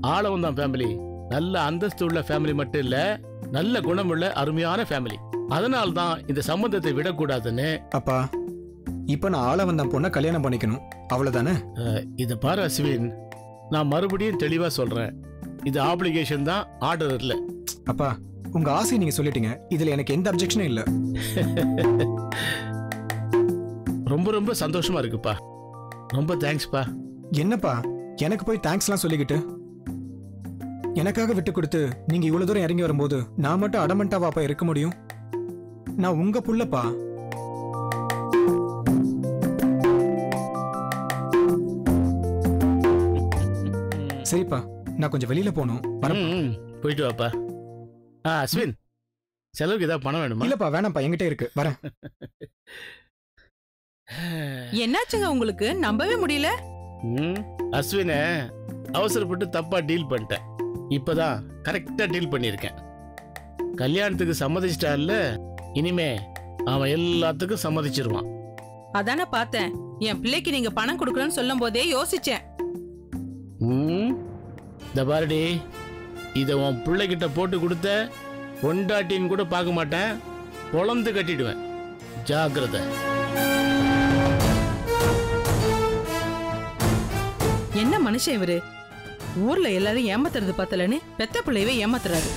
Aalavandhan family நல்ல அந்தஸ்து உள்ள ஃபேமிலி மட்டும் இல்ல நல்ல குணமுள்ள அருமையான ஃபேமிலி அதனால தான் இந்த சம்பந்தத்தை விடக்கூடாதுன்னு அப்பா இப்போ நான் ஆள வந்த பொண்ணை கல்யாணம் பண்ணிக்கணும் அவ்வளவுதானே இதை பாரு அஸ்வின் நான் மறுபடியும் தெளிவா சொல்றேன் இது ஆப்ளிகேஷன் தான் ஆர்டர் இல்ல அப்பா உங்க ஆசை நீங்க சொல்லிட்டீங்க இதுல எனக்கு எந்த அப்ஜெக்ஷனும் இல்ல ரொம்ப ரொம்ப சந்தோஷமா இருக்குப்பா ரொம்ப தேங்க்ஸ்ப்பா என்னப்பா எனக்கு போய் தேங்க்ஸ்லாம் சொல்லிக்கிட்டு எனக்காக விட்டு கொடுத்து நீங்க இவ்வளவு தூரம் இறங்கி வரும்போது நான் மட்டும் அடமண்டாவாப்பா இருக்க முடியும் நான் உங்க புள்ளப்பா சரிப்பா நான் கொஞ்சம் வெளியில போகணும் வரேன் ம், ம். போயிட்டு வாப்பா ஆ அஸ்வின் செலவுக்கு ஏதாவது பணம் வேணுமா இல்லப்பா வேணாம்ப்பா என்கிட்ட இருக்கு வரேன் என்னாச்சுங்க உங்களுக்கு நம்பவே முடியல ம், அஸ்வின அவசரப்பட்டு தப்பா டீல் பண்ணிட்டேன் இப்பதான் கரெக்டா டீல் பண்ணியிருக்கேன் கல்யாணத்துக்கு சம்மதிச்சிட்டான்ல இனிமே அவன் எல்லாத்துக்கும் சம்மதிச்சிருவான் அதானே பார்த்தேன் என் பிள்ளைக்கு நீங்க பணம் கொடுக்கறேன்னு சொல்லும் போதே யோசிச்சேன் ம் இந்த பாருடி இதை உன் பிள்ளைகிட்ட போட்டு கொடுத்த பொண்டாட்டின்னு கூட பார்க்க மாட்டேன் பொழந்து கட்டிடுவேன் ஜாக்கிரதை என்ன மனுஷன் இவரு ஊர்ல எல்லாரும் ஏமாத்துறது பத்தலன்னு பெத்த பிள்ளையவே ஏமாத்துறாரு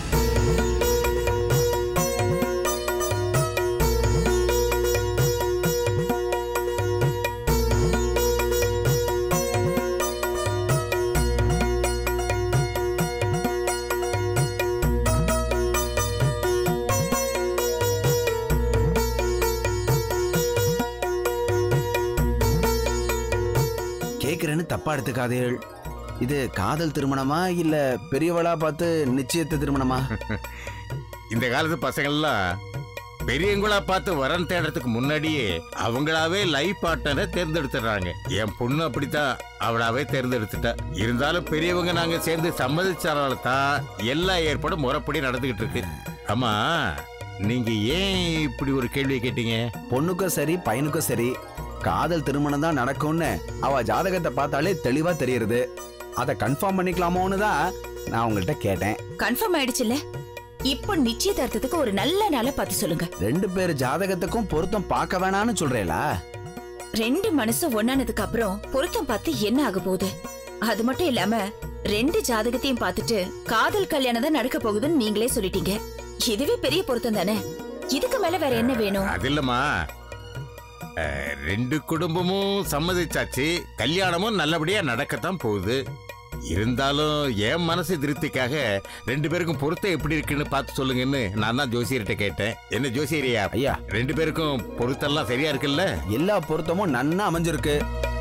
கேக்குறேன்னு தப்பா எடுத்துக்காதேள் இது காதல் திருமணமா இல்ல பெரியவளா பார்த்து நிச்சயத்த திருமணமா இந்த காலத்து பசங்கள்லாம் பெரியவங்களா பார்த்து வரன் தேடுறதுக்கு முன்னாடியே அவங்களாவே லைஃப் பார்ட்னரை தேர்ந்தெடுத்துடுறாங்க என் பொண்ணு அப்படித்தான் அவளாவே தேர்ந்தெடுத்துட்டா இருந்தாலும் பெரியவங்க நாங்க சேர்ந்து சம்மதிச்சால தான் எல்லா ஏற்பாடும் முறைப்படி நடந்துகிட்டு இருக்கு ஆமா நீங்க ஏன் இப்படி ஒரு கேள்வி கேட்டீங்க பொண்ணுக்கும் சரி பையனுக்கும் சரி காதல் திருமணம் தான் நடக்கும்னு அவ ஜாதகத்தை பார்த்தாலே தெளிவா தெரியுது அதை கன்ஃபார்ம் பண்ணிக்கலாமோன்னு தான் நான் உங்கள்கிட்ட கேட்டேன் கன்ஃபார்ம் ஆயிடுச்சுல்ல இப்போ நிச்சயதார்த்தத்துக்கு ஒரு நல்ல நாளை பார்த்து சொல்லுங்க ரெண்டு பேர் ஜாதகத்துக்கும் பொருத்தம் பார்க்க வேணாம்னு சொல்றேளா ரெண்டு மனசு ஒன்னானதுக்கு அப்புறம் பொருத்தம் பார்த்து என்ன ஆக போகுது அது மட்டும் இல்லாம ரெண்டு ஜாதகத்தையும் பார்த்துட்டு காதல் கல்யாணம் தான் நடக்க போகுதுன்னு நீங்களே சொல்லிட்டீங்க இதுவே பெரிய பொருத்தம் தானே இதுக்கு மேல வேற என்ன வேணும் அது இல்லம்மா அஹ், ரெண்டு குடும்பமும் சம்மதிச்சாச்சு கல்யாணமும் நல்லபடியா நடக்கத்தான் போகுது இருந்தாலும் என் மனசு திருப்திக்காக ரெண்டு பேருக்கும் பொருத்தம் எப்படி இருக்குன்னு பார்த்து சொல்லுங்கன்னு நான் தான் ஜோசியர்கிட்ட கேட்டேன் என்ன ஜோசியரியா ஐயா ரெண்டு பேருக்கும் பொருத்தம்லாம் சரியா இருக்குல்ல எல்லா பொருத்தமும் நன்னா அமைஞ்சிருக்கு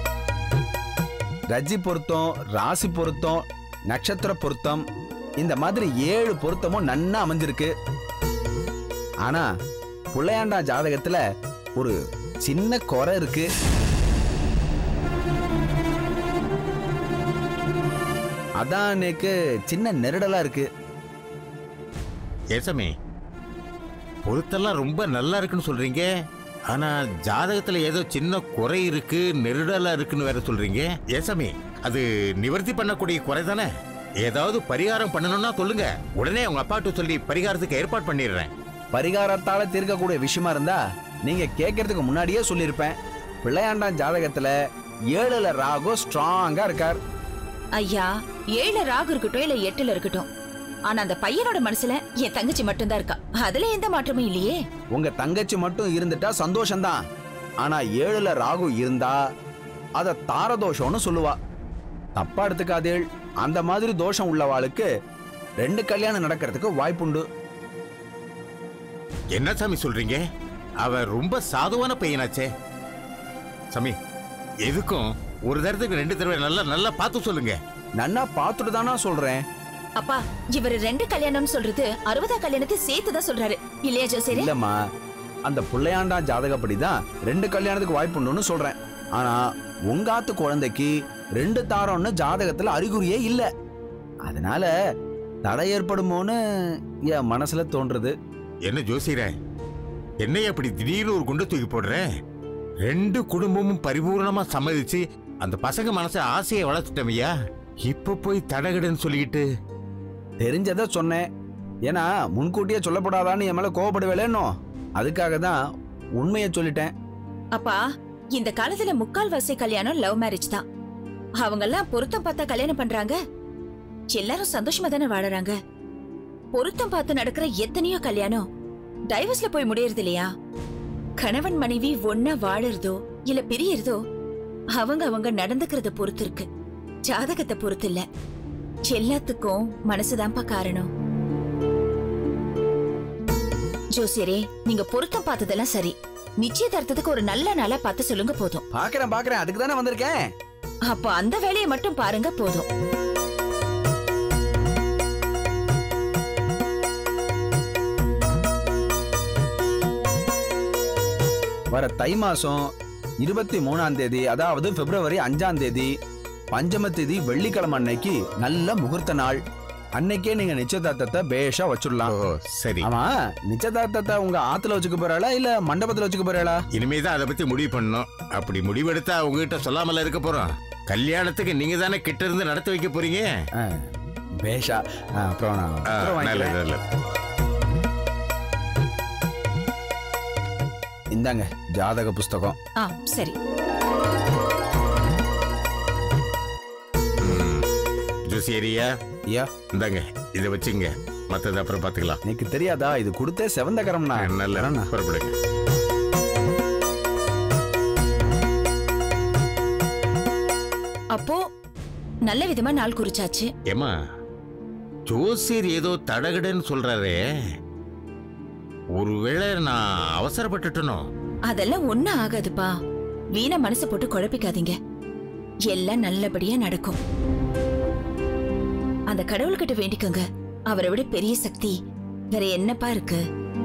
ரஜி பொருத்தம் ராசி பொருத்தம் நட்சத்திர பொருத்தம் இந்த மாதிரி ஏழு பொருத்தமும் நன்னா அமைஞ்சிருக்கு ஆனா புள்ளையாண்டா ஜாதகத்துல ஒரு சின்ன குறை இருக்கு அதான் எனக்கு சின்ன நெருடலா இருக்கு ஏசமே பொருத்தெல்லாம் ரொம்ப நல்லா இருக்குன்னு சொல்றீங்க ஆனா ஜாதகத்துல ஏதோ சின்ன குறை இருக்கு நெருடலா இருக்குன்னு வேற சொல்றீங்க ஏசமே அது நிவர்த்தி பண்ணக்கூடிய குறை தானே ஏதாவது பரிகாரம் பண்ணணும்னா சொல்லுங்க உடனே உங்க அப்பாட்ட சொல்லி பரிகாரத்துக்கு ஏற்பாடு பண்ணிடுறேன் பரிகாரத்தால தீர்க்கக்கூடிய விஷயமா இருந்தா நீங்க கேட்கறதுக்கு முன்னாடியே சொல்லியிருப்பேன் பிள்ளையாண்டான் ஜாதகத்துல ஏழுல ராகு ஸ்ட்ராங்கா இருக்கார் ஐயா ஏழு ராகு இருக்கட்டும் இல்ல எட்டுல இருக்கட்டும் ஆனா அந்த பையனோட மனசுல என் தங்கச்சி மட்டும்தான் இருக்கா அதுல எந்த மாற்றமும் இல்லையே உங்க தங்கச்சி மட்டும் இருந்துட்டா சந்தோஷம்தான் ஆனா ஏழுல ராகு இருந்தா அத தாரதோஷம்னு சொல்லுவா தப்பா எடுத்துக்காதேள் அந்த மாதிரி தோஷம் உள்ளவாளுக்கு ரெண்டு கல்யாணம் நடக்கிறதுக்கு வாய்ப்புண்டு என்ன சாமி சொல்றீங்க அவன் ரொம்ப சாதுவான பையனாச்சே சாமி எதுக்கும் ஒரு தரத்துக்கு ரெண்டு தடவை நல்லா நல்லா பார்த்து சொல்லுங்க நன்னா பார்த்துட்டு தானா சொல்றேன் அப்பா இவர் ரெண்டு கல்யாணம்னு சொல்றது அறுபதா கல்யாணத்தை சேர்த்து தான் சொல்றாரு இல்லையா ஜோசியரே இல்லம்மா அந்த பிள்ளையாண்டா ஜாதகப்படிதான் ரெண்டு கல்யாணத்துக்கு வாய்ப்புண்டுன்னு சொல்றேன் ஆனா உங்க ஆத்து குழந்தைக்கு ரெண்டு தாரம்னு ஜாதகத்துல அறிகுறியே இல்ல அதனால தடை ஏற்படுமோன்னு என் மனசுல தோன்றுது என்ன ஜோசியரே என்னைய அப்படி திடீர்னு ஒரு குண்டை தூக்கி போடுறேன் ரெண்டு குடும்பமும் பரிபூர்ணமா சம்மதிச்சு அந்த பசங்க மனச ஆசையை வளர்த்துட்டமையா இப்ப போய் தடகடன்னு சொல்லிக்கிட்டு தெரிஞ்சதை சொன்னேன் ஏன்னா முன்கூட்டியே சொல்லப்படாதான்னு என் மேல கோவப்படுவேலேன்னோ அதுக்காக தான் உண்மையை சொல்லிட்டேன் அப்பா இந்த காலத்துல முக்கால்வாசி கல்யாணம் லவ் மேரேஜ் தான் அவங்க எல்லாம் பொருத்தம் பார்த்தா கல்யாணம் பண்றாங்க எல்லாரும் சந்தோஷமா தானே வாழறாங்க பொருத்தம் பார்த்து நடக்கிற எத்தனையோ கல்யாணம் டைவர்ஸ்ல போய் முடியறது இல்லையா கணவன் மனைவி ஒன்னா வாழறதோ இல்ல பிரியறதோ அவங்க அவங்க நடந்துக்கிறத பொறுத்து இருக்கு ஜாதகத்தை பொறுத்து இல்ல எல்லாத்துக்கும் மனசுதான்ப்பா காரணம் ஜோசியரே நீங்க பொருத்தம் பார்த்ததெல்லாம் சரி நிச்சயதார்த்தத்துக்கு ஒரு நல்ல நாளா பார்த்து சொல்லுங்க போதும் பாக்குறேன் பாக்குறேன் அதுக்கு தானே வந்திருக்கேன் அப்ப அந்த வேலையை மட்டும் பாருங்க போதும் வர தை மாசம் இருபத்தி மூணாம் தேதி அதாவது பிப்ரவரி அஞ்சாம் தேதி பஞ்சம தேதி வெள்ளிக்கிழமை அன்னைக்கு நல்ல முகூர்த்த நாள் அன்னைக்கே நீங்க நிச்சயதார்த்தத்தை பேஷா ஓ வச்சுடலாம் சரி ஆமா நிச்சயதார்த்தத்தை உங்க ஆத்துல வச்சுக்க போறாளா இல்ல மண்டபத்துல வச்சுக்க போறாளா இனிமே தான் அதை பத்தி முடிவு பண்ணணும் அப்படி முடிவெடுத்தா உங்ககிட்ட சொல்லாமல இருக்க போறோம் கல்யாணத்துக்கு நீங்க தானே கிட்ட இருந்து நடத்தி வைக்க போறீங்க பேஷா ஆ, அப்புறம் நான் ஆ, அப்புறம் நல்லது வாங்கிக்கிறேன். நல்லது இந்தாங்க ஜாதக புஸ்தகம் ஆ சரி ம். ஜோசியரியா ஐயா இந்தாங்க இதை வச்சுங்க மத்தது அப்புறம் பாத்துக்கலாம் எனக்கு தெரியாதா இது கொடுத்தே செவந்த கரம்னா நல்ல வரேண்ணா. புறப்படுங்க அப்போ நல்ல விதமா நாள் குறிச்சாச்சு ஏமா ஜோசியர் ஏதோ தடகடன்னு சொல்றாரே ஒருவேளை நான் அவசரப்பட்டுட்டனோ அதெல்லாம் ஒண்ணும் ஆகாதுப்பா வீணா மனசு போட்டு குழப்பிக்காதீங்க எல்லாம் நல்லபடியா நடக்கும் அந்த கடவுள்கிட்ட வேண்டிக்கோங்க அவரை விட பெரிய சக்தி வேற என்னப்பா இருக்கு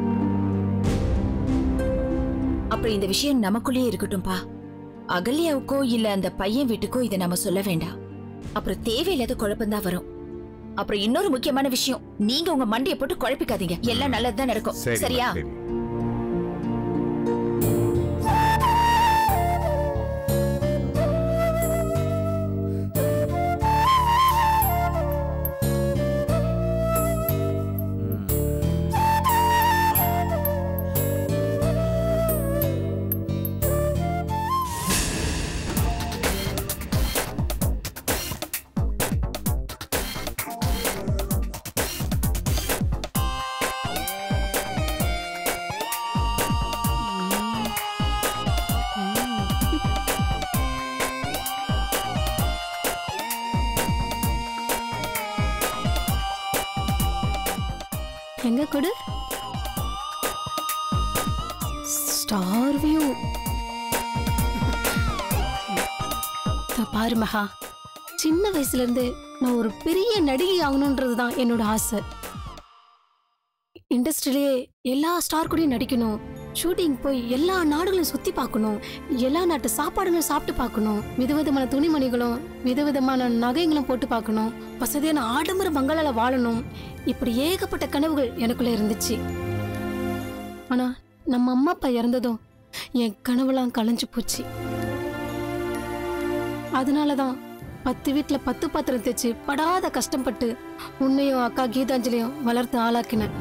அப்புறம் இந்த விஷயம் நமக்குள்ளேயே இருக்கட்டும்பா அகல்யாவுக்கோ இல்ல அந்த பையன் வீட்டுக்கோ இதை நம்ம சொல்ல வேண்டாம் அப்புறம் தேவையில்லாத குழப்பம்தான் வரும் அப்புறம் இன்னொரு முக்கியமான விஷயம் நீங்க உங்க மண்டையை போட்டு குழப்பிக்காதீங்க எல்லாம் நல்லதுதான் நடக்கும் சரி சரியா சரி எங்க கொடு ஸ்டார் வியூ பாரு மகா சின்ன வயசுல இருந்து நான் ஒரு பெரிய நடிகை ஆகணுன்றது தான் என்னோட ஆசை இண்டஸ்ட்ரியிலே எல்லா ஸ்டார் கூடயும் நடிக்கணும் ஷூட்டிங் போய் எல்லா நாடுகளையும் சுத்தி பார்க்கணும் எல்லா நாட்டு சாப்பாடுகளும் சாப்பிட்டு பார்க்கணும் விதவிதமான துணிமணிகளும் விதவிதமான நகைகளும் போட்டு பார்க்கணும் வசதியான ஆடம்பர பங்களால வாழணும் இப்படி ஏகப்பட்ட கனவுகள் எனக்குள்ள இருந்துச்சு ஆனா நம்ம அம்மா அப்பா இறந்ததும் என் கனவுலாம் கலைஞ்சு போச்சு அதனாலதான் பத்து வீட்டுல பத்து பாத்திரம் தேய்ச்சி படாத கஷ்டப்பட்டு உன்னையும் அக்கா கீதாஞ்சலியும் வளர்த்து ஆளாக்கினேன்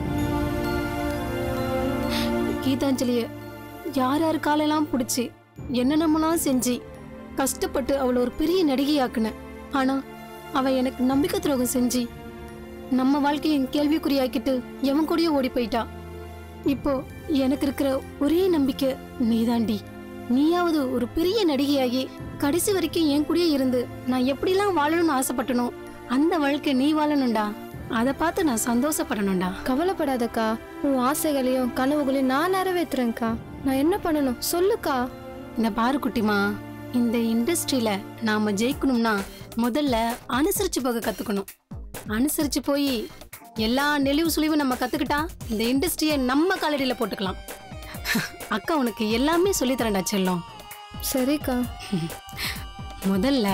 கீதாஞ்சலிய யார் யார் காலெல்லாம் பிடிச்சி என்னென்னமெல்லாம் செஞ்சு கஷ்டப்பட்டு அவளை ஒரு பெரிய நடிகையாக்குனேன் ஆனா அவ எனக்கு நம்பிக்கை துரோகம் செஞ்சு நம்ம வாழ்க்கையை கேள்விக்குறியாக்கிட்டு எவன் கூடயே ஓடி போயிட்டா இப்போ எனக்கு இருக்கிற ஒரே நம்பிக்கை நீதாண்டி நீயாவது ஒரு பெரிய நடிகையாகி கடைசி வரைக்கும் என் கூடயே இருந்து நான் எப்படிலாம் வாழணும்னு ஆசைப்பட்டனோ அந்த வாழ்க்கை நீ வாழணும்டா அதை பார்த்து நான் சந்தோஷப்படணும்டா கவலைப்படாதக்கா உன் ஆசைகளையும் கனவுகளையும் நான் நிறைவேத்துறேன்க்கா நான் என்ன பண்ணணும் சொல்லுக்கா இந்த பாரு குட்டிமா இந்த இண்டஸ்ட்ரியில நாம ஜெயிக்கணும்னா முதல்ல அனுசரிச்சு போக கத்துக்கணும் அனுசரிச்சு போய் எல்லா நெளிவு சுழிவும் நம்ம கத்துக்கிட்டா இந்த இண்டஸ்ட்ரியை நம்ம காலடியில போட்டுக்கலாம் அக்கா உனக்கு எல்லாமே சொல்லித் தரேன்டா செல்லம் சரிக்கா முதல்ல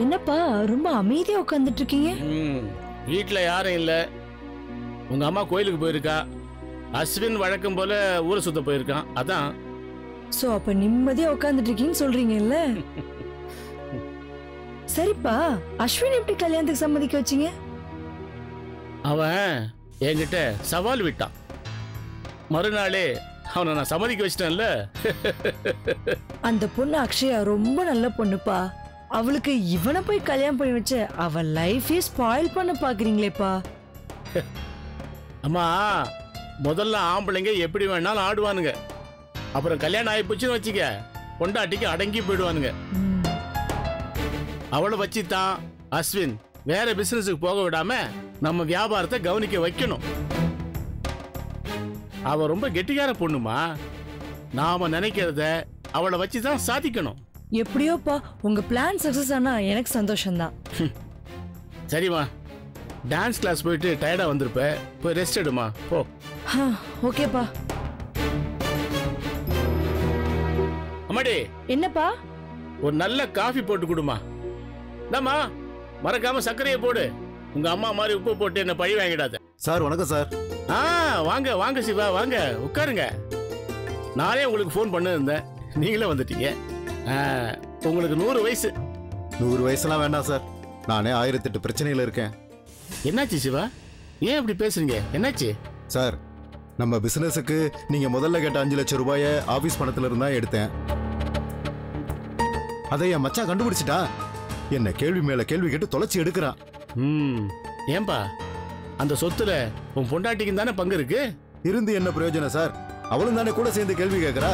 என்னப்பா ரொம்ப அமைதியா உட்காந்துட்டு இருக்கீங்க ம் வீட்டில் யாரும் இல்லை உங்க அம்மா கோயிலுக்கு போயிருக்கா அஸ்வின் வழக்கம் போல ஊரை சுத்த போயிருக்கான் அதான் சோ அப்ப நிம்மதியா உட்காந்துட்டு இருக்கீங்கன்னு சொல்றீங்கல்ல சரிப்பா அஸ்வின் எப்படி கல்யாணத்துக்கு சம்மதிக்க வச்சீங்க அவன் என்கிட்ட சவால் விட்டான் மறுநாளே அவனை நான் சம்மதிக்க வச்சிட்டேன்ல அந்த பொண்ணு அக்ஷயா ரொம்ப நல்ல பொண்ணுப்பா அவளுக்கு இவனை போய் கல்யாணம் பண்ணி வச்ச அவ லைஃபே ஸ்பாயில் பண்ண பாக்குறீங்களேப்பா அம்மா முதல்ல ஆம்பளைங்க எப்படி வேணாலும் ஆடுவானுங்க அப்புறம் கல்யாணம் ஆகி போச்சுன்னு வச்சுக்க பொண்டாட்டிக்கு அடங்கி போயிடுவானுங்க ம். அவளை வச்சு தான் அஸ்வின் வேற பிசினஸுக்கு போக விடாம நம்ம வியாபாரத்தை கவனிக்க வைக்கணும் அவ ரொம்ப கெட்டிக்கார பொண்ணுமா நாம நினைக்கிறத அவளை வச்சு தான் சாதிக்கணும் எப்படியோப்பா உங்க பிளான் சக்சஸ் ஆனா எனக்கு சந்தோஷம்தான் சரிம்மா டான்ஸ் கிளாஸ் போயிட்டு டயர்டா வந்திருப்ப போய் ரெஸ்ட் எடுமா போ ஹா, ஓகேப்பா அம்மாடி என்னப்பா ஒரு நல்ல காஃபி போட்டு கொடுமா இந்தாம்மா மறக்காம சர்க்கரையை போடு உங்க அம்மா மாதிரி உப்பு போட்டு என்ன பழி வாங்கிடாத சார் வணக்கம் சார் ஆ வாங்க வாங்க சிவா வாங்க உட்காருங்க நானே உங்களுக்கு ஃபோன் பண்ண இருந்தேன் நீங்களே வந்துட்டீங்க ஆ, உங்களுக்கு நூறு வயசு நூறு வயசுலாம் வேண்டாம் சார் நானே ஆயிரத்தெட்டு பிரச்சனையில் இருக்கேன் என்னாச்சு சிவா ஏன் இப்படி பேசுறீங்க என்னாச்சு சார் நம்ம பிசினஸுக்கு நீங்க முதல்ல கேட்ட அஞ்சு லட்சம் ரூபாய ஆபீஸ் பணத்துல இருந்தா எடுத்தேன் அதை என் மச்சான் கண்டுபிடிச்சிட்டா என்ன கேள்வி மேல கேள்வி கேட்டு தொலைச்சி எடுக்கிறான் ம் ஏன்பா அந்த சொத்துல உன் பொண்டாட்டிக்கு தானே பங்கு இருக்கு இருந்து என்ன பிரயோஜனம் சார் அவளும் தானே கூட சேர்ந்து கேள்வி கேட்கறா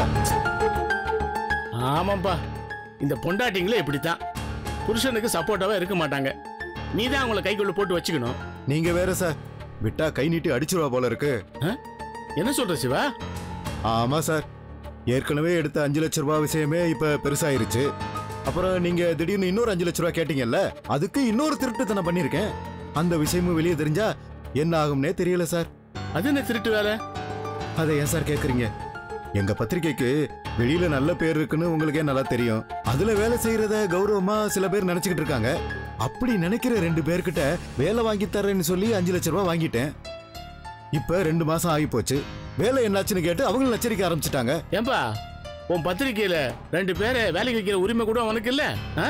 ஆமாப்பா இந்த பொண்டாட்டிங்களே இப்படித்தான் புருஷனுக்கு சப்போர்ட்டாவே இருக்க மாட்டாங்க நீ தான் அவங்கள கைக்குள்ள போட்டு வச்சுக்கணும் நீங்க வேற சார் விட்டா கை நீட்டி அடிச்சிருவா போல இருக்கு என்ன சொல்ற சிவா ஆமா சார் ஏற்கனவே எடுத்த அஞ்சு லட்ச ரூபாய் விஷயமே இப்ப பெருசாயிருச்சு அப்புறம் நீங்க திடீர்னு இன்னொரு அஞ்சு லட்ச ரூபாய் கேட்டீங்கல்ல அதுக்கு இன்னொரு திருட்டுத்தனம் பண்ணிருக்கேன் அந்த விஷயமும் வெளியே தெரிஞ்சா என்ன ஆகும்னே தெரியல சார் அது என்ன திருட்டு வேலை அதை ஏன் சார் கேக்குறீங்க எங்க பத்திரிக்கைக்கு வெளியில நல்ல பேர் இருக்குன்னு உங்களுக்கே நல்லா தெரியும் அதுல வேலை செய்யறத கௌரவமா சில பேர் நினைச்சுக்கிட்டு இருக்காங்க அப்படி நினைக்கிற ரெண்டு பேர்கிட்ட வேலை வாங்கி தரேன்னு சொல்லி அஞ்சு லட்ச ரூபாய் வாங்கிட்டேன் இப்ப ரெண்டு மாசம் ஆகி போச்சு வேலை என்னாச்சுன்னு கேட்டு அவங்களும் நச்சரிக்க ஆரம்பிச்சிட்டாங்க ஏன்பா உன் பத்திரிக்கையில ரெண்டு பேரை வேலைக்கு வைக்கிற உரிமை கூட உனக்கு இல்ல ஆ?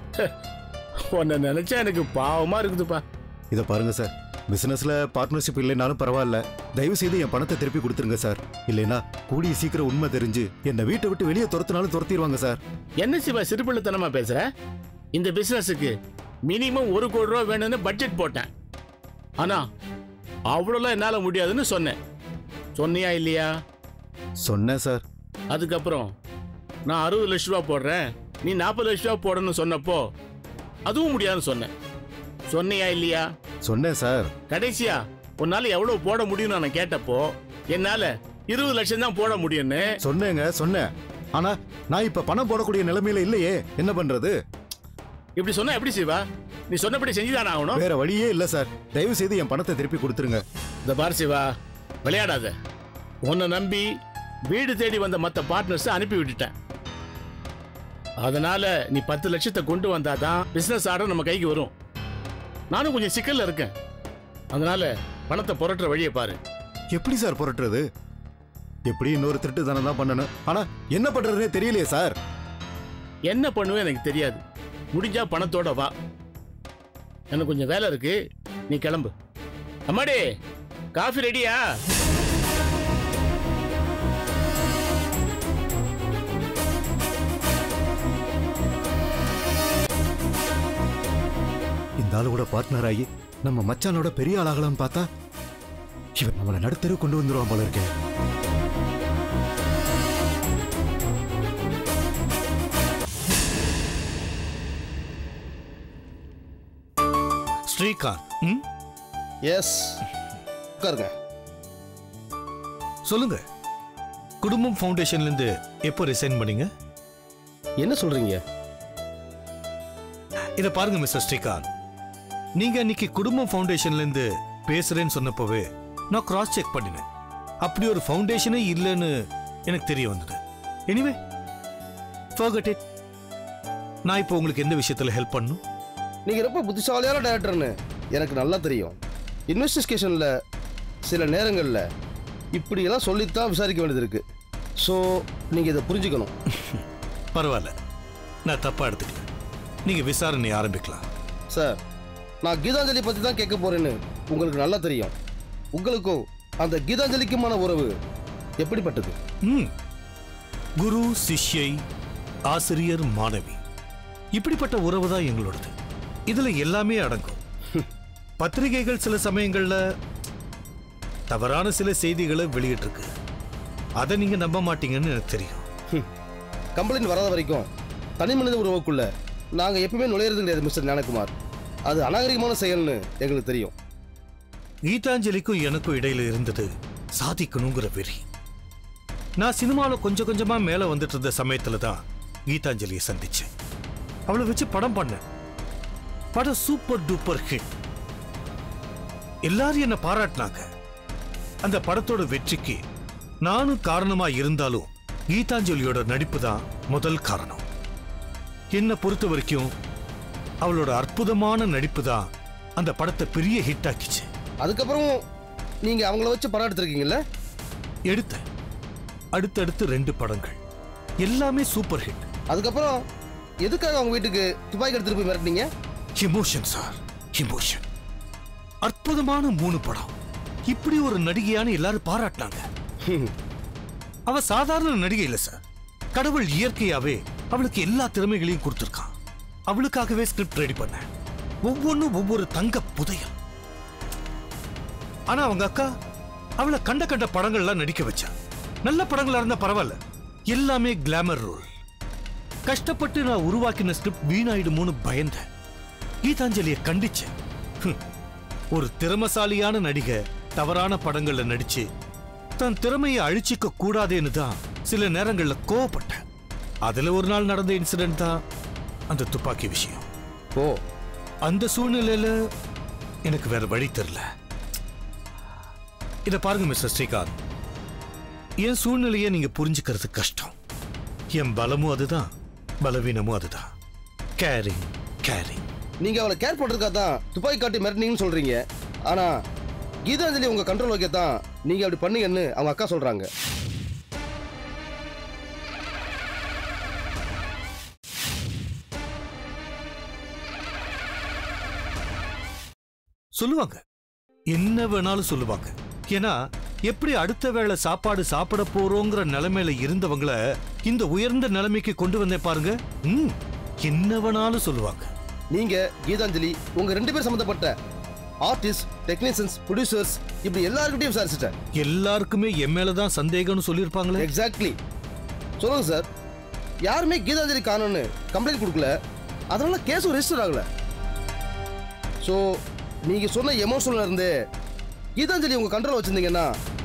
உன்னை நினைச்சா எனக்கு பாவமா இருக்குதுப்பா இதை பாருங்க சார் பிசினஸ்ல பார்ட்னர்ஷிப் இல்லைனாலும் பரவாயில்ல தயவு செய்து என் பணத்தை திருப்பி கொடுத்துருங்க சார் இல்லைன்னா கூடிய சீக்கிரம் உண்மை தெரிஞ்சு என்னை வீட்டை விட்டு வெளியே துரத்துனாலும் துரத்திடுவாங்க சார் என்ன சிவா சிறுபிள்ளைத்தனமா பேசுற இந்த பிசினஸுக்கு மினிமம் ஒரு கோடி ரூபா வேணும்னு பட்ஜெட் போட்டேன் ஆனா அவ்வளோலாம் என்னால முடியாதுன்னு சொன்னேன் சொன்னியா இல்லையா சொன்னேன் சார் அதுக்கப்புறம் நான் அறுபது லட்ச ரூபா போடுறேன் நீ நாற்பது லட்ச ரூபா போடணும்னு சொன்னப்போ அதுவும் முடியாதுன்னு சொன்னேன் சொன்னியா இல்லையா சொன்னேன் சார் கடைசியா உன்னால எவ்வளவு போட முடியும்னு நான் கேட்டப்போ என்னால இருபது லட்சம் தான் போட முடியும்னு சொன்னேங்க சொன்னேன் ஆனா நான் இப்ப பணம் போடக்கூடிய நிலைமையில இல்லையே என்ன பண்றது இப்படி சொன்னா எப்படி சிவா நீ சொன்னபடி செஞ்சுதானே ஆகணும் வேற வழியே இல்ல சார் தயவு செய்து என் பணத்தை திருப்பி கொடுத்துருங்க இந்த பார் சிவா விளையாடாத உன்னை நம்பி வீடு தேடி வந்த மற்ற பார்ட்னர்ஸ் அனுப்பி விட்டுட்டேன் அதனால நீ பத்து லட்சத்தை கொண்டு வந்தாதான் பிசினஸ் ஆர்டர் நம்ம கைக்கு வரும் நானும் கொஞ்சம் சிக்கல்ல இருக்கேன் அதனால பணத்தை புரட்டுற வழியை பாரு எப்படி சார் புரட்டுறது எப்படி இன்னொரு திருட்டு தானே தான் பண்ணணும் ஆனா என்ன பண்றதுனே தெரியலையே சார் என்ன பண்ணுவேன் எனக்கு தெரியாது முடிஞ்சா பணத்தோட வா எனக்கு கொஞ்சம் வேலை இருக்கு நீ கிளம்பு அம்மாடி காஃபி ரெடியா இந்த ஆளோட பார்ட்னர் ஆகி நம்ம மச்சானோட பெரிய ஆளாகலாம்னு பார்த்தா இவன் நம்மளை நடுத்தரு கொண்டு வந்துருவான் போல இருக்கேன் ஸ்ரீகாந்த் ம் எஸ் உட்காருங்க சொல்லுங்க குடும்பம் ஃபவுண்டேஷன்ல இருந்து எப்போ ரிசைன் பண்ணீங்க என்ன சொல்றீங்க இத பாருங்க மிஸ்டர் ஸ்ரீகாந்த் நீங்க அன்னைக்கு குடும்பம் ஃபவுண்டேஷன்ல இருந்து பேசுறேன்னு சொன்னப்பவே நான் கிராஸ் செக் பண்ணினேன் அப்படி ஒரு ஃபவுண்டேஷனே இல்லைன்னு எனக்கு தெரிய வந்தது எனிவே forget it நான் இப்போ உங்களுக்கு எந்த விஷயத்துல ஹெல்ப் பண்ணும் நீங்கள் ரொம்ப புத்திசாலியான டைரக்டர்னு எனக்கு நல்லா தெரியும் இன்வெஸ்டிகேஷனில் சில நேரங்களில் இப்படியெல்லாம் சொல்லித்தான் விசாரிக்க வேண்டியது இருக்கு ஸோ நீங்கள் இதை புரிஞ்சுக்கணும் பரவாயில்ல நான் தப்பா எடுத்துக்கல நீங்க விசாரணை ஆரம்பிக்கலாம் சார் நான் கீதாஞ்சலி பற்றி தான் கேட்க போறேன்னு உங்களுக்கு நல்லா தெரியும் உங்களுக்கும் அந்த கீதாஞ்சலிக்குமான உறவு எப்படிப்பட்டது ம் குரு சிஷ்யை ஆசிரியர் மாணவி இப்படிப்பட்ட உறவு தான் எங்களோடது இதுல எல்லாமே அடங்கும் பத்திரிகைகள் சில சமயங்கள்ல தவறான சில செய்திகளை வெளியிட்டிருக்கு அதை நீங்க நம்ப மாட்டீங்கன்னு எனக்கு தெரியும் கம்ப்ளைண்ட் வராத வரைக்கும் தனி மனித உறவுக்குள்ள நாங்கள் எப்பவுமே நுழையிறது கிடையாது மிஸ்டர் ஞானகுமார் அது அநாகரிகமான செயல்னு எங்களுக்கு தெரியும் கீதாஞ்சலிக்கும் எனக்கும் இடையில இருந்தது சாதிக்கணுங்கிற வெறி நான் சினிமாவில் கொஞ்சம் கொஞ்சமா மேல வந்துட்டு இருந்த சமயத்துல தான் கீதாஞ்சலியை சந்திச்சேன் அவளை வச்சு படம் பண்ணேன் படம் சூப்பர் டூப்பர் ஹிட் எல்லாரும் என்ன பாராட்டினாங்க அந்த படத்தோட வெற்றிக்கு நானும் காரணமா இருந்தாலும் கீதாஞ்சலியோட நடிப்பு தான் முதல் காரணம் என்னை பொறுத்த வரைக்கும் அவளோட அற்புதமான நடிப்பு தான் அந்த படத்தை பெரிய ஹிட் ஆக்கிச்சு அதுக்கப்புறம் நீங்கள் அவங்கள வச்சு படம் எடுத்திருக்கீங்கல்ல எடுத்தேன் அடுத்தடுத்து ரெண்டு படங்கள் எல்லாமே சூப்பர் ஹிட் அதுக்கப்புறம் எதுக்காக அவங்க வீட்டுக்கு துப்பாக்கி எடுத்துட்டு போய் மிரட்டினீங்க இமோஷன் சார் இமோஷன் அற்புதமான மூணு படம் இப்படி ஒரு நடிகையான எல்லாரும் பாராட்டினாங்க அவ சாதாரண நடிகை இல்ல சார் கடவுள் இயற்கையாவே அவளுக்கு எல்லா திறமைகளையும் கொடுத்திருக்கான் அவளுக்காகவே ஸ்கிரிப்ட் ரெடி பண்ண ஒவ்வொன்றும் ஒவ்வொரு தங்க புதையல் ஆனா அவங்க அக்கா அவளை கண்ட கண்ட படங்கள்லாம் நடிக்க வச்சா நல்ல படங்களா இருந்தா பரவாயில்ல எல்லாமே கிளாமர் ரோல் கஷ்டப்பட்டு நான் உருவாக்கின ஸ்கிரிப்ட் வீணாயிடுமோன்னு பயந்தேன் கீதாஞ்சலியை கண்டிச்சேன் ஹம். ஒரு திறமசாலியான நடிகை தவறான படங்கள்ல நடிச்சு தன் திறமையை அழிச்சிக்க கூடாதேன்னு தான் சில நேரங்கள்ல கோவப்பட்டேன் அதுல ஒரு நாள் நடந்த இன்சிடென்ட் தான் அந்த துப்பாக்கி விஷயம் ஓ அந்த சூழ்நிலையில எனக்கு வேற வழி தெரியல இத பாருங்க மிஸ்டர் ஸ்ரீகாந்த் என் சூழ்நிலையை நீங்க புரிஞ்சுக்கிறது கஷ்டம் என் பலமும் அதுதான் பலவீனமும் அதுதான் கேரிங் கேரிங் நீங்கள் அவளை கேர் பண்ணுறதுக்காக தான் துப்பாக்கி காட்டி மிரட்டினீங்கன்னு சொல்கிறீங்க ஆனால் கீதாஞ்சலி உங்கள் கண்ட்ரோல் வைக்க தான் நீங்கள் அப்படி பண்ணீங்கன்னு அவங்க அக்கா சொல்கிறாங்க சொல்லுவாங்க என்ன வேணாலும் சொல்லுவாங்க ஏன்னா எப்படி அடுத்த வேளை சாப்பாடு சாப்பிட போறோங்கிற நிலைமையில இருந்தவங்கள இந்த உயர்ந்த நிலைமைக்கு கொண்டு வந்தேன் பாருங்க ம் என்ன வேணாலும் சொல்லுவாங்க நீங்க கீதாஞ்சலி உங்க ரெண்டு பேர் சம்மந்தப்பட்ட ஆர்டிஸ்ட் டெக்னீஷியன்ஸ் ப்ரொடியூசர்ஸ் இப்படி எல்லாருக்கிட்டையும் விசாரிச்சிட்டேன் எல்லாருக்குமே என் மேலதான் சந்தேகம்னு சொல்லியிருப்பாங்களே எக்ஸாக்ட்லி சொல்லுங்க சார் யாருமே கீதாஞ்சலி காணோன்னு கம்ப்ளைண்ட் கொடுக்கல அதனால கேஸும் ரெஜிஸ்டர் ஆகல ஸோ நீங்க சொன்ன எமோஷன்ல இருந்து கீதாஞ்சலி உங்க கண்ட்ரோல் வச்சிருந்தீங்கன்னா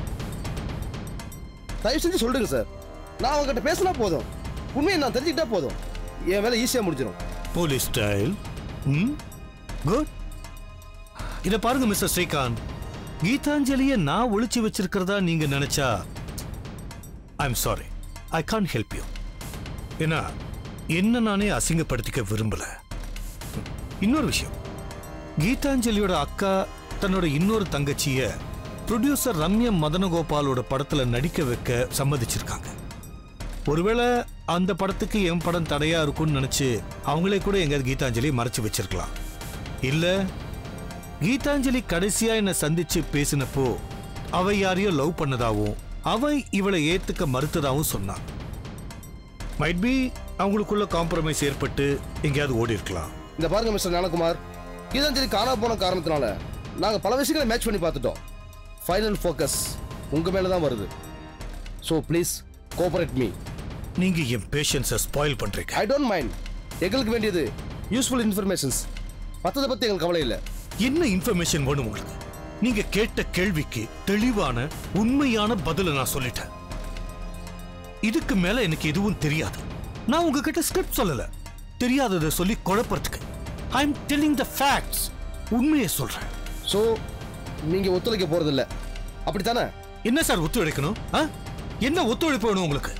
தயவு செஞ்சு சொல்லுங்க சார் நான் அவங்ககிட்ட பேசினா போதும் உண்மையை நான் தெரிஞ்சுக்கிட்டா போதும் என் வேலை ஈஸியாக முடிஞ்சிடும் போலீஸ் ஸ்டைல் ம் குட் இத பாருங்க மிஸ்டர் ஸ்ரீகாந்த் கீதாஞ்சலியை நான் ஒளிச்சு வச்சிருக்கிறதா நீங்க நினைச்சா I am sorry I can help you ஏன்னா என்ன நானே அசிங்கப்படுத்திக்க விரும்பல இன்னொரு விஷயம் கீதாஞ்சலியோட அக்கா தன்னோட இன்னொரு தங்கச்சிய ப்ரொடியூசர் ரம்யா மதனகோபாலோட படத்துல நடிக்க வைக்க சம்மதிச்சிருக்காங்க ஒருவேளை அந்த படத்துக்கு என் படம் தடையா இருக்கும்னு நினைச்சு அவங்களே கூட எங்க கீதாஞ்சலி மறைச்சு வச்சிருக்கலாம் இல்ல கீதாஞ்சலி கடைசியா என்ன சந்திச்சு பேசினப்போ அவ யாரையோ லவ் பண்ணதாவும் அவ இவளை ஏத்துக்க மறுத்ததாவும் சொன்னான் மைட் பி அவங்களுக்குள்ள காம்ப்ரமைஸ் ஏற்பட்டு எங்கேயாவது ஓடி இருக்கலாம் இந்த பாருங்க மிஸ்டர் ஞானகுமார் கீதாஞ்சலி காணாம போன காரணத்தினால நாங்க பல விஷயங்களை மேட்ச் பண்ணி பார்த்துட்டோம் ஃபைனல் ஃபோக்கஸ் உங்க மேல தான் வருது ஸோ ப்ளீஸ் கோஆபரேட் மீ நீங்க என் பேஷன்ஸை ஸ்பாயில் பண்றீங்க ஐ டோன்ட் மைண்ட் எங்களுக்கு வேண்டியது யூஸ்ஃபுல் இன்ஃபர்மேஷன்ஸ் மற்றதை பத்தி எங்களுக்கு கவலை இல்லை என்ன இன்ஃபர்மேஷன் வேணும் உங்களுக்கு நீங்க கேட்ட கேள்விக்கு தெளிவான உண்மையான பதில நான் சொல்லிட்டேன் இதுக்கு மேல எனக்கு எதுவும் தெரியாது நான் உங்ககிட்ட ஸ்கிரிப்ட் சொல்லல தெரியாததை சொல்லி குழப்பறதுக்கு I am telling the facts உண்மையை சொல்றேன் ஸோ நீங்க ஒத்துழைக்க போறதில்ல அப்படித்தானே என்ன சார் ஒத்துழைக்கணும் ஆ? என்ன ஒத்துழைப்பு வேணும் உங்களுக்கு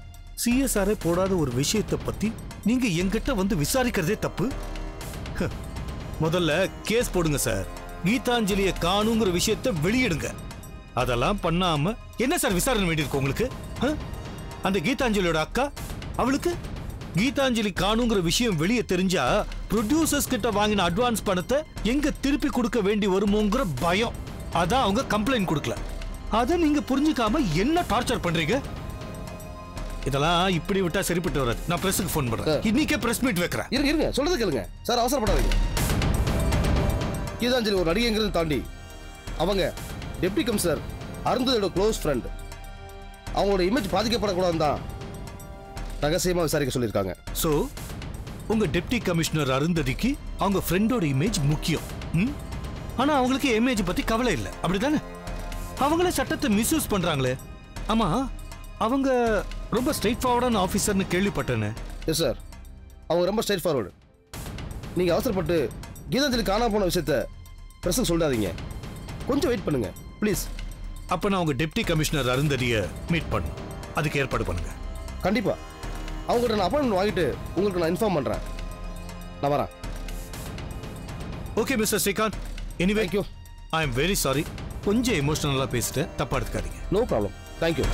சிஎஸ்ஆரே போடாத ஒரு விஷயத்தை பத்தி நீங்க என்கிட்ட வந்து விசாரிக்கிறதே தப்பு ஹ, முதல்ல கேஸ் போடுங்க சார் கீதாஞ்சலிய காணுங்கிற விஷயத்தை வெளியிடுங்க அதெல்லாம் பண்ணாம என்ன சார் விசாரணை வேண்டியிருக்கு உங்களுக்கு ஆ? அந்த கீதாஞ்சலியோட அக்கா அவளுக்கு கீதாஞ்சலி காணுங்கிற விஷயம் வெளியே தெரிஞ்சா ப்ரொடியூசர்ஸ் கிட்ட வாங்கின அட்வான்ஸ் பணத்தை எங்க திருப்பி கொடுக்க வேண்டி வருமோங்கிற பயம் அதான் அவங்க கம்ப்ளைண்ட் கொடுக்கல அதை நீங்க புரிஞ்சுக்காம என்ன டார்ச்சர் பண்றீங்க இதெல்லாம் இப்படி விட்டா சரிப்பட்டு வராது நான் பிரஸுக்கு ஃபோன் பண்றேன் இன்னைக்கே பிரஸ் மீட் வைக்கிறேன் இருங்க இருங்க சொல்றது கேளுங்க சார் அவசரப்படாதீங்க கீதாஞ்சலி ஒரு நடிகைங்கிறத தாண்டி அவங்க டெப்டி கமிஷனர் அருந்ததோட க்ளோஸ் ஃப்ரெண்ட் அவங்களோட இமேஜ் பாதிக்கப்படக்கூடாதுன்னு தான் ரகசியமா விசாரிக்க சொல்லியிருக்காங்க சோ உங்க டெப்டி கமிஷனர் அருந்ததிக்கு அவங்க ஃப்ரெண்டோட இமேஜ் முக்கியம் ம்? ஆனா அவங்களுக்கு இமேஜ் பத்தி கவலை இல்லை அப்படிதானே அவங்களே சட்டத்தை மிஸ்யூஸ் பண்றாங்களே ஆமா அவங்க ரொம்ப ஸ்ட்ரைட் ஃபார்வர்டான ஆஃபீஸர்னு கேள்விப்பட்டேனே எஸ் சார் அவங்க ரொம்ப ஸ்ட்ரைட் ஃபார்வர்டு நீங்கள் அவசரப்பட்டு கீதாஞ்சலி காணாம போன விஷயத்த பிரசங்க சொல்லாதீங்க கொஞ்சம் வெயிட் பண்ணுங்க ப்ளீஸ் அப்ப நான் உங்க டெப்டி கமிஷனர் அருந்ததிய மீட் பண்ணும் அதுக்கு ஏற்பாடு பண்ணுங்க கண்டிப்பா அவங்ககிட்ட நான் அப்பாயின்மெண்ட் வாங்கிட்டு உங்களுக்கு நான் இன்ஃபார்ம் பண்ணுறேன் நான் வரேன் okay mister Srikanth anyway I am very sorry கொஞ்சம் எமோஷனலாக பேசிட்டேன் தப்பா எடுத்துக்காதீங்க நோ ப்ராப்ளம் தேங்க்யூ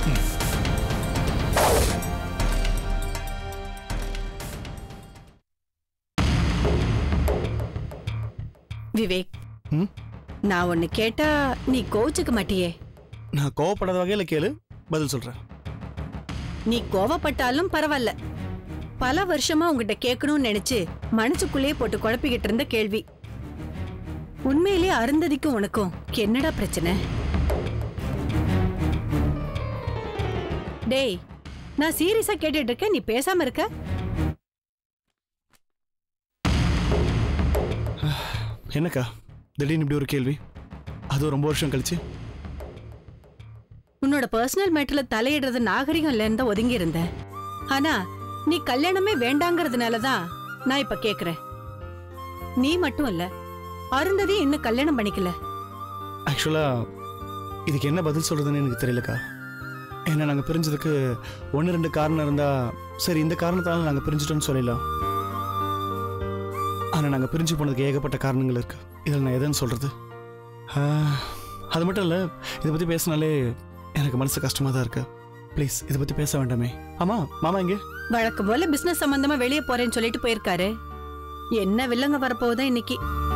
விவேக் நான் ஒன்னு கேட்டா நீ கோச்சுக்க மாட்டியே நான் கோவப்படாத வகையில கேளு பதில் சொல்றேன் நீ கோவப்பட்டாலும் பரவாயில்ல பல வருஷமா உங்ககிட்ட கேட்கணும்னு நினைச்சு மனசுக்குள்ளேயே போட்டு குழப்பிக்கிட்டு இருந்த கேள்வி உண்மையிலேயே அருந்ததிக்கும் உனக்கும் என்னடா பிரச்சனை டேய் நான் சீரியஸா கேட்டுட்டு இருக்கேன் நீ பேசாம இருக்க என்னக்கா திடீர்னு இப்படி ஒரு கேள்வி அதுவும் ரொம்ப வருஷம் கழிச்சு உன்னோட பர்சனல் மேட்டர்ல தலையிடுறது நாகரிகம் இல்லைன்னு தான் ஒதுங்கி இருந்தேன் ஆனா நீ கல்யாணமே வேண்டாங்கிறதுனால தான் நான் இப்ப கேக்குறேன் நீ மட்டும் இல்ல அருந்ததி இன்னும் கல்யாணம் பண்ணிக்கல ஆக்சுவலா இதுக்கு என்ன பதில் சொல்றதுன்னு எனக்கு தெரியலக்கா ஏன்னா நாங்கள் பிரிஞ்சதுக்கு ஒன்று ரெண்டு காரணம் இருந்தா சரி இந்த காரணத்தால நாங்கள் பிரிஞ்சிட்டோம்னு சொல்லலாம் ஆனால் நாங்கள் பிரிஞ்சு போனதுக்கு ஏகப்பட்ட காரணங்கள் இருக்கு இதில் நான் எதுன்னு சொல்றது ஆஹ், அது மட்டும் இல்லை இதை பற்றி பேசினாலே எனக்கு மனசு கஷ்டமாக தான் இருக்கு ப்ளீஸ் இதை பற்றி பேச வேண்டாமே ஆமாம் மாமா எங்கே வழக்கம் போல பிசினஸ் சம்பந்தமா வெளியே போறேன்னு சொல்லிட்டு போயிருக்காரு என்ன வில்லங்க வரப்போகுதா இன்னைக்கு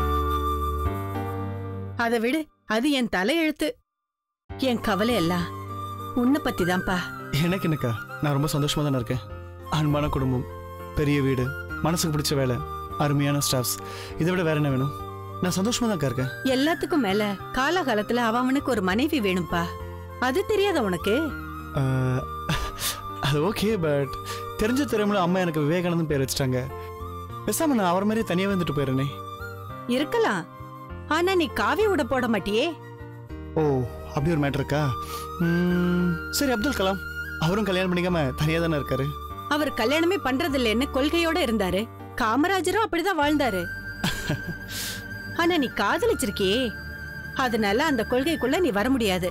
அதை விடு அது என் தலையெழுத்து என் கவலை எல்லாம் உன்னை பத்தி தான்ப்பா எனக்கு என்னக்கா நான் ரொம்ப சந்தோஷமாக தானே இருக்கேன் அன்பான குடும்பம் பெரிய வீடு மனசுக்கு பிடிச்ச வேலை அருமையான ஸ்டாஃப்ஸ் இதை விட வேற என்ன வேணும் நான் சந்தோஷமாக தான் இருக்கேன் எல்லாத்துக்கும் மேல காலகாலத்துல அவன் அவனுக்கு ஒரு மனைவி வேணும்பா அது தெரியாத உனக்கு ஆஹ், அது ஓகே பட் தெரிஞ்ச திறமையில அம்மா எனக்கு விவேகானந்தன் பேர் வச்சிட்டாங்க பேசாம நான் அவர் மாதிரி தனியாக வந்துட்டு போயிடுறேனே இருக்கலாம் ஆனா நீ காவி உட போட மாட்டியே ஓ அப்படி ஒரு மேட்டர் இருக்கா ம், சரி அப்துல் கலாம் அவரும் கல்யாணம் பண்ணிக்காம தனியாக தானே இருக்காரு அவர் கல்யாணமே பண்றது இல்லைன்னு கொள்கையோட இருந்தாரு காமராஜரும் அப்படிதான் வாழ்ந்தாரு ஆனா நீ காதலிச்சிருக்கியே அதனால அந்த கொள்கைக்குள்ள நீ வர முடியாது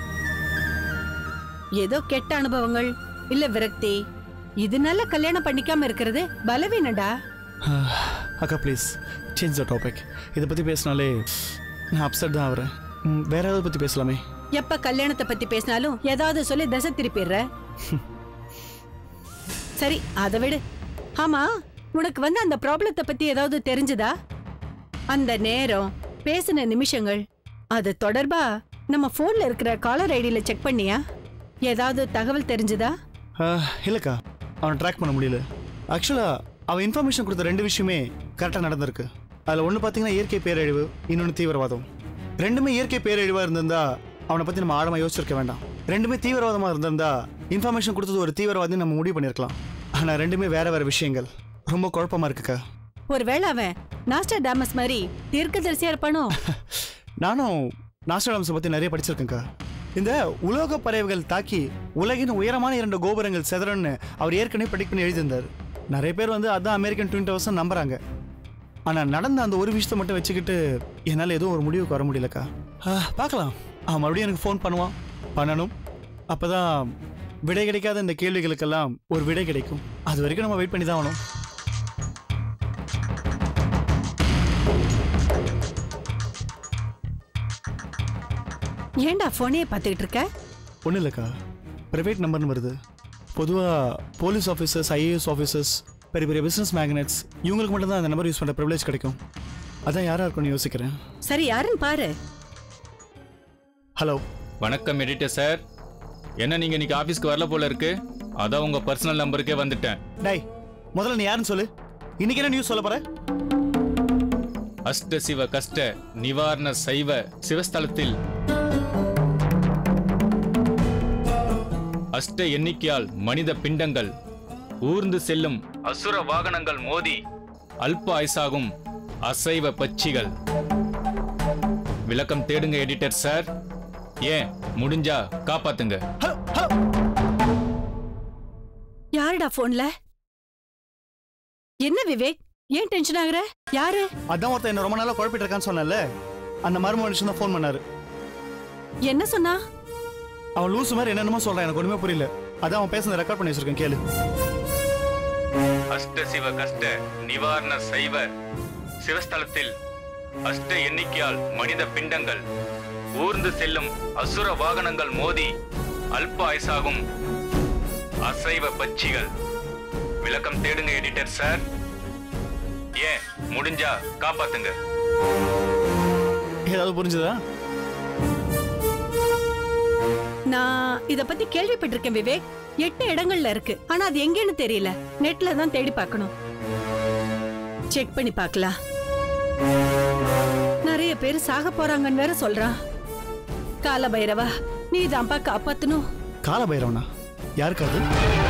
ஏதோ கெட்ட அனுபவங்கள் இல்ல விரக்தி இதனால கல்யாணம் பண்ணிக்காம இருக்கிறது பலவீனடா ஆஹ், அக்கா ப்ளீஸ் சேஞ்ச் த டாபிக் இதை பற்றி பேசினாலே நான் அப்செட் தான் ஆகிறேன் ம், வேற ஏதாவது பற்றி பேசலாமே எப்ப கல்யாணத்தை பத்தி பேசினாலும் ஏதாவது சொல்லி தசை திருப்பிடுற சரி அதை விடு ஆமா உனக்கு வந்து அந்த ப்ராப்ளத்தை பத்தி ஏதாவது தெரிஞ்சுதா அந்த நேரம் பேசின நிமிஷங்கள் அது தொடர்பா நம்ம போன்ல இருக்கிற காலர் ஐடியில செக் பண்ணியா ஏதாவது தகவல் தெரிஞ்சுதா ஆஹ், இல்லைக்கா அவனை ட்ராக் பண்ண முடியல ஆக்சுவலாக அவன் இன்ஃபர்மேஷன் கொடுத்த ரெண்டு விஷயமே கரெக்டாக நடந்திருக்கு அதில் ஒன்று பார்த்தீங்கன்னா இயற்கை பேரழிவு இன்னொன்று தீவிரவாதம் ரெண்டுமே இயற்கை பேரழிவாக இருந்திருந்தா அவனை பற்றி நம்ம ஆழமாக யோசிச்சிருக்க வேண்டாம் ரெண்டுமே தீவிரவாதமாக இருந்திருந்தா இன்ஃபர்மேஷன் கொடுத்தது ஒரு தீவிரவாதி நம்ம முடிவு பண்ணியிருக்கலாம் ஆனால் ரெண்டுமே வேற வேற விஷயங்கள் ரொம்ப குழப்பமா இருக்குக்கா ஒருவேளை அவன் நாஸ்டர் டாமஸ் மாதிரி தீர்க்கதரிசியா இருப்பானோ நானும் நாஸ்டாடம்ஸை பற்றி நிறைய படிச்சிருக்கேன்க்கா இந்த உலோக பறவைகள் தாக்கி உலகின் உயரமான இரண்டு கோபுரங்கள் செதறன்னு அவர் ஏற்கனவே ப்ரெடிக்ட் பண்ணி எழுதியிருந்தார் நிறைய பேர் வந்து அதான் அமெரிக்கன் ட்வின் டவர்ஸ் நம்புறாங்க ஆனால் நடந்த அந்த ஒரு விஷயத்தை மட்டும் வச்சுக்கிட்டு என்னால் எதுவும் ஒரு முடிவுக்கு வர முடியலக்கா ஆஹ், பார்க்கலாம் அவன் மறுபடியும் எனக்கு ஃபோன் பண்ணுவான் பண்ணணும் அப்பதான் விடை கிடைக்காத இந்த கேள்விகளுக்கெல்லாம் ஒரு விடை கிடைக்கும் அது வரைக்கும் நம்ம வெயிட் பண்ணி தான் ஆகணும் ஏன்டா போனே பார்த்துக்கிட்டு இருக்க ஒன்றும் இல்லைக்கா ப்ரைவேட் நம்பர்னு வருது பொதுவாக போலீஸ் ஆஃபீஸர்ஸ் ஐஏஎஸ் ஆஃபீஸர்ஸ் பெரிய பெரிய பிஸ்னஸ் மேக்னெட்ஸ் இவங்களுக்கு மட்டும் தான் அந்த நம்பர் யூஸ் பண்ணுற ப்ரிவிலேஜ் கிடைக்கும் அதான் யாராக இருக்கும்னு யோசிக்கிறேன் சரி யாருன்னு பாரு ஹலோ வணக்கம் எடிட்டர் சார் என்ன நீங்க இன்னைக்கு ஆபீஸ்க்கு வரல போல இருக்கு அதான் உங்க பர்சனல் நம்பருக்கே வந்துட்டேன் டேய் முதல்ல நீ யாருன்னு சொல்லு இன்னைக்கு என்ன நியூஸ் சொல்ல போற அஷ்ட சிவ கஷ்ட நிவாரண சைவ சிவஸ்தலத்தில் அஷ்ட எண்ணிக்கையால் மனித பிண்டங்கள் ஊர்ந்து செல்லும் அசுர வாகனங்கள் மோதி அல்ப ஆயுசாகும் அசைவ பட்சிகள் விளக்கம் தேடுங்க எடிட்டர் சார் ஏன் முடிஞ்சா காப்பாத்துங்க யாருடா போன்ல என்ன விவேக் ஏன் டென்ஷன் ஆகுற யாரு அதான் ஒருத்தன் என்ன ரொம்ப நாளாக குழப்பிட்டு இருக்கான்னு சொன்னல அந்த மர்ம மனுஷன் தான் ஃபோன் பண்ணாரு என்ன சொன்னா அவன் லூசு மாதிரி என்னென்னமோ சொல்றான் எனக்கு ஒண்ணுமே புரியல அதான் அவன் பேசுனதை ரெக்கார்ட் பண்ணி வச்சிருக்கேன் கேளு அஷ்ட சிவ கஷ்ட நிவாரண சைவ சிவஸ்தலத்தில் அஷ்ட எண்ணிக்கையால் மனித பிண்டங்கள் ஊர்ந்து செல்லும் அசுர வாகனங்கள் மோதி அல்ப ஆயுசாகும் அசைவ பட்சிகள் விளக்கம் தேடுங்க எடிட்டர் சார் ஏன் முடிஞ்சா காப்பாத்துங்க ஏதாவது புரிஞ்சுதா நான் இத பத்தி கேள்விப்பட்டிருக்கேன் விவேக் எட்டு இடங்கள்ல இருக்கு ஆனா அது எங்கேன்னு தெரியல நெட்ல தான் தேடி பார்க்கணும் செக் பண்ணி பார்க்கலாம் நிறைய பேர் சாக போறாங்கன்னு வேற சொல்றான் கால பைரவா நீ தான்ப்பா காப்பாத்தணும் கால பைரவனா யாருக்கு அது